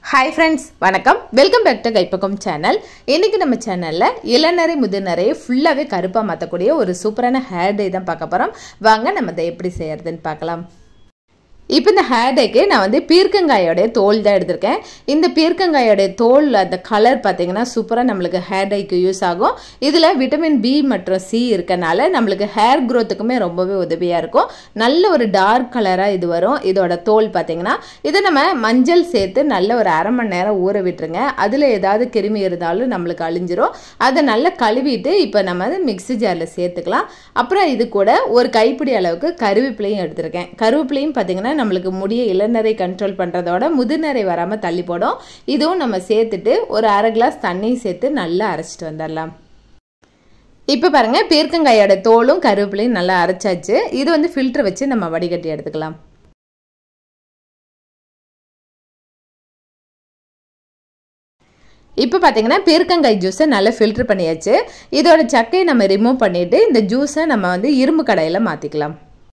hi friends வணக்கம் welcome back to கைப்பக்கம் channel இன்னைக்கு நம்ம சேனலில் இளநரை முதுநரையை ஃபுல்லாகவே கருப்பாக மாற்றக்கூடிய ஒரு சூப்பரான ஹேர் டே தான் பார்க்க போகிறோம் வாங்க நம்ம அதை எப்படி செய்யறதுன்னு பார்க்கலாம் இப்போ இந்த ஹேர் டேக்கு நான் வந்து பீர்க்கங்காயோடைய தோல் தான் எடுத்திருக்கேன் இந்த பீர்க்கங்காயோடைய தோல் அந்த கலர் பார்த்தீங்கன்னா சூப்பராக நம்மளுக்கு ஹேர் டைக்கு யூஸ் ஆகும் இதில் விட்டமின் பி மற்றும் சி இருக்கனால நம்மளுக்கு ஹேர் க்ரோத்துக்குமே ரொம்பவே உதவியாக இருக்கும் நல்ல ஒரு டார்க் கலராக இது வரும் இதோட தோல் பார்த்தீங்கன்னா இதை நம்ம மஞ்சள் சேர்த்து நல்ல ஒரு அரை மணி நேரம் ஊற விட்டுருங்க அதில் ஏதாவது கிருமி இருந்தாலும் நம்மளுக்கு அழிஞ்சிரும் அதை நல்லா கழுவிட்டு இப்போ நம்ம வந்து மிக்ஸி ஜாரில் சேர்த்துக்கலாம் அப்புறம் இது கூட ஒரு கைப்பிடி அளவுக்கு கருவேப்பிலையும் எடுத்திருக்கேன் கருவேப்பிலையும் பார்த்தீங்கன்னா நம்மளுக்கு முடிய இளநரை கண்ட்ரோல் பண்ணுறதோட முதுநரை வராமல் தள்ளி போடும் இதுவும் நம்ம சேர்த்துட்டு ஒரு அரை கிளாஸ் தண்ணியும் சேர்த்து நல்லா அரைச்சிட்டு வந்துடலாம் இப்போ பாருங்கள் பீர்க்கங்காயோட தோலும் கருவேப்பிலையும் நல்லா அரைச்சாச்சு இது வந்து ஃபில்டர் வச்சு நம்ம வடிகட்டி எடுத்துக்கலாம் இப்போ பார்த்தீங்கன்னா பீர்க்கங்காய் ஜூஸை நல்லா ஃபில்டர் பண்ணியாச்சு இதோட சக்கையை நம்ம ரிமூவ் பண்ணிவிட்டு இந்த ஜூஸை நம்ம வந்து இரும்பு கடையில் மாற்றிக்கலாம்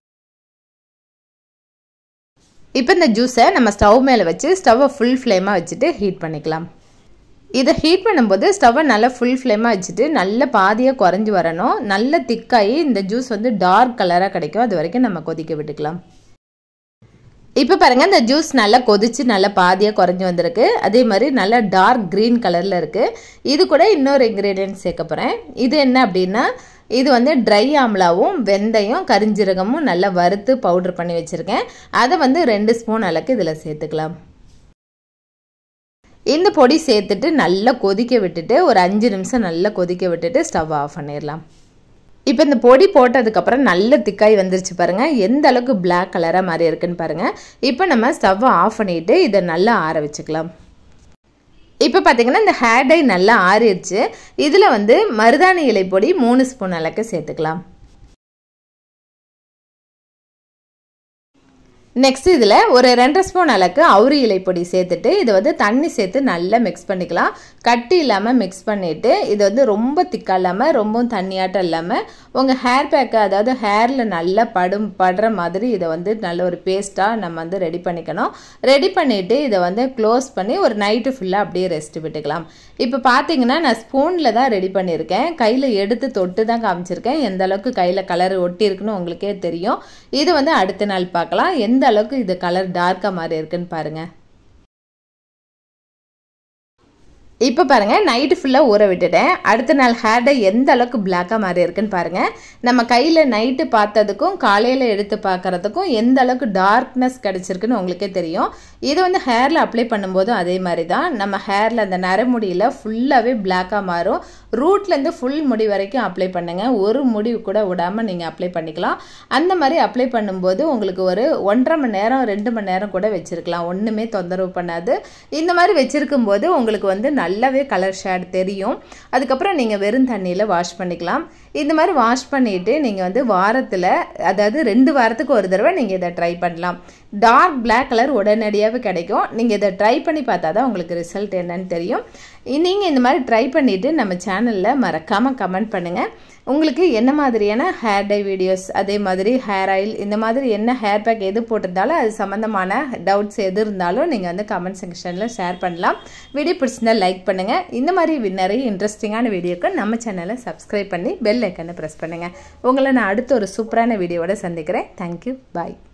இப்போ இந்த ஜூஸை நம்ம ஸ்டவ் மேலே வச்சு ஸ்டவ்வை ஃபுல் ஃப்ளேமாக வச்சுட்டு ஹீட் பண்ணிக்கலாம் இதை ஹீட் பண்ணும்போது ஸ்டவ்வை நல்லா ஃபுல் ஃப்ளேமாக வச்சுட்டு நல்ல பாதியாக குறைஞ்சி வரணும் நல்ல திக்காகி இந்த ஜூஸ் வந்து டார்க் கலராக கிடைக்கும் அது வரைக்கும் நம்ம கொதிக்க விட்டுக்கலாம் இப்போ பாருங்கள் இந்த ஜூஸ் நல்லா கொதிச்சு நல்லா பாதியாக குறைஞ்சி வந்திருக்கு அதே மாதிரி நல்லா டார்க் க்ரீன் கலரில் இருக்குது இது கூட இன்னொரு இன்க்ரீடியன்ட் சேர்க்க போகிறேன் இது என்ன அப்படின்னா இது வந்து ட்ரை ஆம்லாவும் வெந்தயம் கரிஞ்சீரகமும் நல்லா வறுத்து பவுடர் பண்ணி வச்சுருக்கேன் அதை வந்து ரெண்டு ஸ்பூன் அளவுக்கு இதில் சேர்த்துக்கலாம் இந்த பொடி சேர்த்துட்டு நல்லா கொதிக்க விட்டுட்டு ஒரு அஞ்சு நிமிஷம் நல்லா கொதிக்க விட்டுட்டு ஸ்டவ் ஆஃப் பண்ணிடலாம் இப்போ இந்த பொடி போட்டதுக்கப்புறம் நல்ல திக்காய் வந்துருச்சு பாருங்கள் எந்த அளவுக்கு பிளாக் கலராக மாதிரி இருக்குன்னு பாருங்கள் இப்போ நம்ம ஸ்டவ்வை ஆஃப் பண்ணிவிட்டு இதை நல்லா ஆற வச்சுக்கலாம் இப்போ பார்த்தீங்கன்னா இந்த ஹேர் டை நல்லா ஆறிடுச்சு இதில் வந்து மருதாணி இலை பொடி மூணு ஸ்பூன் அளவுக்கு சேர்த்துக்கலாம் நெக்ஸ்ட் இதில் ஒரு ரெண்டரை ஸ்பூன் அளவுக்கு அவுரி இலை பொடி சேர்த்துட்டு இதை வந்து தண்ணி சேர்த்து நல்லா மிக்ஸ் பண்ணிக்கலாம் கட்டி இல்லாமல் மிக்ஸ் பண்ணிவிட்டு இது வந்து ரொம்ப திக்காக இல்லாமல் ரொம்பவும் தண்ணியாட்டம் இல்லாமல் உங்கள் ஹேர் பேக்கை அதாவது ஹேரில் நல்லா படும் படுற மாதிரி இதை வந்து நல்ல ஒரு பேஸ்ட்டாக நம்ம வந்து ரெடி பண்ணிக்கணும் ரெடி பண்ணிவிட்டு இதை வந்து க்ளோஸ் பண்ணி ஒரு நைட்டு ஃபுல்லாக அப்படியே ரெஸ்ட் விட்டுக்கலாம் இப்போ பார்த்தீங்கன்னா நான் ஸ்பூனில் தான் ரெடி பண்ணியிருக்கேன் கையில் எடுத்து தொட்டு தான் காமிச்சிருக்கேன் எந்த அளவுக்கு கையில் கலர் ஒட்டி இருக்குன்னு உங்களுக்கே தெரியும் இது வந்து அடுத்த நாள் பார்க்கலாம் எந்த அளவுக்கு இது கலர் டார்க்காக மாதிரி இருக்குன்னு பாருங்கள் இப்போ பாருங்கள் நைட்டு ஃபுல்லாக ஊற விட்டுட்டேன் அடுத்த நாள் ஹேர் டை எந்த அளவுக்கு பிளாக்காக மாறி இருக்குன்னு பாருங்கள் நம்ம கையில் நைட்டு பார்த்ததுக்கும் காலையில் எடுத்து பார்க்குறதுக்கும் எந்த அளவுக்கு டார்க்னஸ் கிடச்சிருக்குன்னு உங்களுக்கே தெரியும் இது வந்து ஹேரில் அப்ளை பண்ணும்போதும் அதே மாதிரி தான் நம்ம ஹேரில் அந்த நரமுடியில் ஃபுல்லாகவே பிளாக்காக மாறும் ரூட்லேருந்து ஃபுல் முடி வரைக்கும் அப்ளை பண்ணுங்கள் ஒரு முடி கூட விடாமல் நீங்கள் அப்ளை பண்ணிக்கலாம் அந்த மாதிரி அப்ளை பண்ணும்போது உங்களுக்கு ஒரு ஒன்றரை மணி நேரம் ரெண்டு மணி நேரம் கூட வச்சுருக்கலாம் ஒன்றுமே தொந்தரவு பண்ணாது இந்த மாதிரி வச்சுருக்கும் போது உங்களுக்கு வந்து நல்லாவே கலர் ஷேட் தெரியும் அதுக்கப்புறம் நீங்கள் வெறும் தண்ணியில் வாஷ் பண்ணிக்கலாம் இந்த மாதிரி வாஷ் பண்ணிவிட்டு நீங்கள் வந்து வாரத்தில் அதாவது ரெண்டு வாரத்துக்கு ஒரு தடவை நீங்கள் இதை ட்ரை பண்ணலாம் டார்க் பிளாக் கலர் உடனடியாகவே கிடைக்கும் நீங்கள் இதை ட்ரை பண்ணி பார்த்தா தான் உங்களுக்கு ரிசல்ட் என்னன்னு தெரியும் நீங்கள் இந்த மாதிரி ட்ரை பண்ணிவிட்டு நம்ம சேனலில் மறக்காமல் கமெண்ட் பண்ணுங்கள் உங்களுக்கு என்ன மாதிரியான ஹேர் டை வீடியோஸ் அதே மாதிரி ஹேர் ஆயில் இந்த மாதிரி என்ன ஹேர் பேக் எது போட்டிருந்தாலும் அது சம்மந்தமான டவுட்ஸ் எது இருந்தாலும் நீங்கள் வந்து கமெண்ட் செக்ஷனில் ஷேர் பண்ணலாம் வீடியோ பிடிச்சிருந்தால் லைக் பண்ணுங்கள் இந்த மாதிரி நிறைய இன்ட்ரெஸ்டிங்கான வீடியோக்கு நம்ம சேனலை சப்ஸ்கிரைப் பண்ணி பெல் ஐக்கனை ப்ரெஸ் பண்ணுங்கள் உங்களை நான் அடுத்த ஒரு சூப்பரான வீடியோவோட சந்திக்கிறேன் தேங்க்யூ பாய்